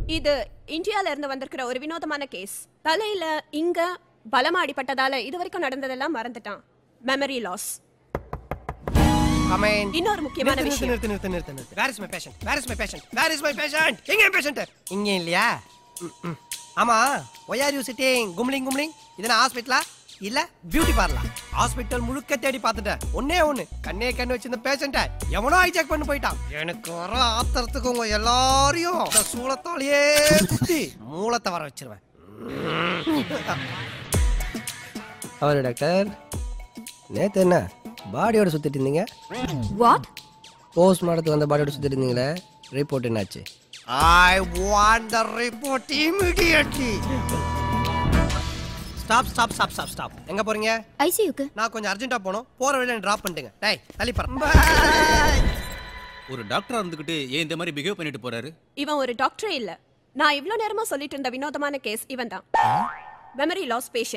இது இந்தியால இருந்து வந்திருக்கிற ஒரு வினோதமான கேஸ் தலையில இங்க பலமா அடிபட்டதால இது வரைக்கும் நடந்ததெல்லாம் மறந்துட்டான் மெமரி லாஸ் கமெண்ட் இன்னொரு முக்கியமான நிறுத்து, விஷயம் நிறுத்து நிறுத்து நிறுத்து நிறுத்து where is my patient where is my patient where is my patient எங்க என் பேஷண்ட் இங்க இல்லையா ம், ம். ஆமா ஒய் ஆர் யூ சிட்டிங் கும்லிங் கும்லிங் இது நான் ஹாஸ்பிட்டலா இல்ல பியூட்டி பார்லர் ஹாஸ்பிட்டல் முழுக்க தேடி பார்த்துட்டேன் ஒண்ணே ஒண்ணு கண்ணே கண்ணு வச்சிருந்த பேஷண்ட எவனோ ஹைஜாக் பண்ணி போயிட்டான் எனக்கு வர ஆத்திரத்துக்கு உங்க எல்லாரையும் இந்த சூளத்தாலேயே குத்தி மூலத்தை வர வச்சிருவேன் அவரு டாக்டர் நேத்து என்ன பாடியோட சுத்திட்டு இருந்தீங்க வாட் போஸ்ட் மாடத்துக்கு வந்த பாடியோட சுத்திட்டு இருந்தீங்களே ரிப்போர்ட் என்னாச்சு I want the report immediately stop stop stop stop stop எங்க போறீங்க ஐசியூக்கு நான் கொஞ்சம் அர்ஜென்ட்டா போகணும் போற வழியில டிராப் பண்ணிட்டுங்க டேய் தள்ளி போற ஒரு டாக்டரா இருந்துகிட்டு ஏன் இந்த மாதிரி பிஹேவ் பண்ணிட்டு போறாரு இவன் ஒரு டாக்டரே இல்ல நான் இவ்ளோ நேரமா சொல்லிட்டு இருந்த வினோதமான கேஸ் இவன் தான் மெமரி லாஸ் பேஷண்ட்